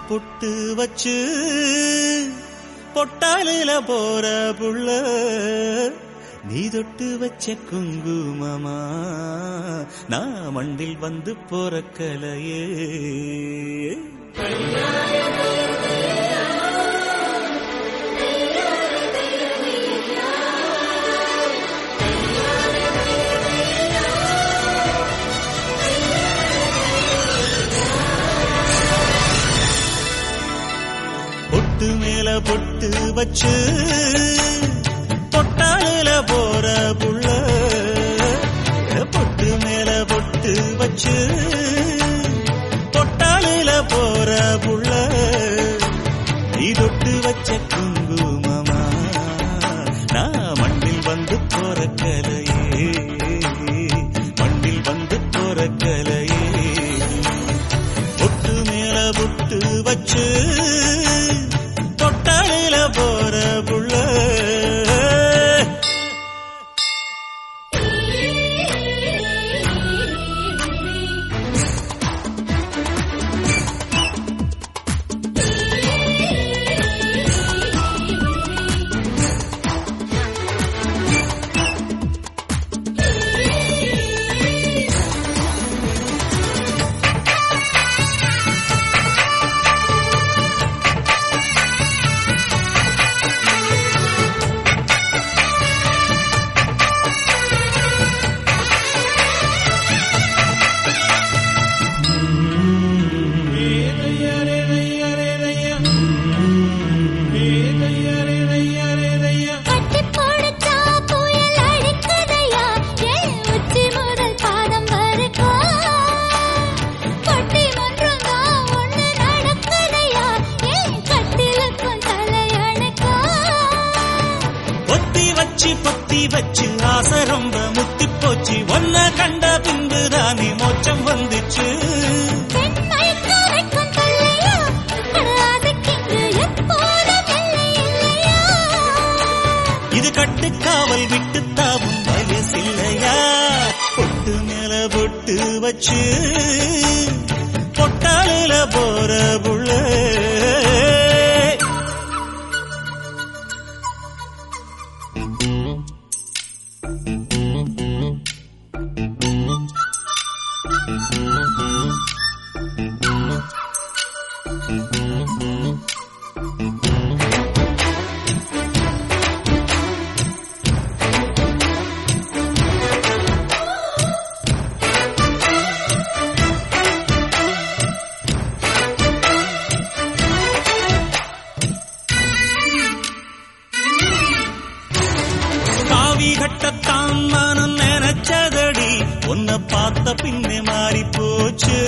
பொட்டு வச்சு பொட்டாலில போற புள்ள நீ தொட்டு வச்ச குங்குமமா நான் மண்டில் வந்து போறக்கலையே பொட்டு மேல பொட்டு வச்சு பொட்டாலில போற புள்ள பொட்டு மேல பொட்டு வச்சு பொட்டாலில போற புள்ள நீ தொட்டு வச்ச குங்குமமா நான் மண்ணில் வந்து போற கலையே மண்ணில் வந்து போற கலையே பொட்டு மேல பொட்டு வச்சு தொட்டாளில போற புள்ள கட்டி போடுச்சா புயல் அடிக்குதையா ஏன் உச்சி முதல் பாதம் வரைக்கும் கொட்டி ஒன்றுங்க ஒண்ணு நடக்குதையா ஏன் கட்டிலுக்கும் தலையணைக்கும் பொத்தி வச்சு பொத்தி வச்சு ஆசை ரொம்ப முத்தி போச்சு ஒன்ன கண்ட பின்பு தானே மோச்சம் வந்துச்சு பெண்மைக்கு வைக்கும் தொல்லையா அட அதுக்கிங்கு எப்போதும் எல்லை இல்லையா இது கட்டுக்காவல் விட்டு தாவும் வயசில்லையா பொட்டு மேல பொட்டு வச்சு பொட்டாளில போற புள்ள காவி கட்டத்தான் மனம் நினைச்சதடி உன்னை பார்த்த பின்னே மாறி போச்சு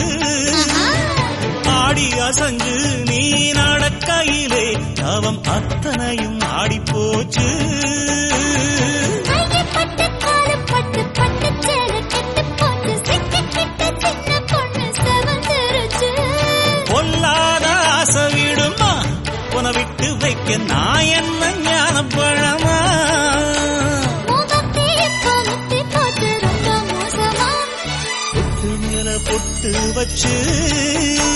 ஆடி அசஞ்சு நீ நடக்கையிலே அவம் அத்தனையும் ஆடி போச்சு கையப்பட்டு காலப்பட்டு பட்டு சேர கெட்டு போட்டு சிக்கிக்கிட்ட சின்ன பொண்ணு செவந்திருச்சு பொல்லாத ஆசை விடுமா உன விட்டு வைக்க நான் என்ன ஞான பழமா முகத்தே கொளுத்தி போட்டு ரொம்ப மோசமா பொட்டு மேல பொட்டு வச்சு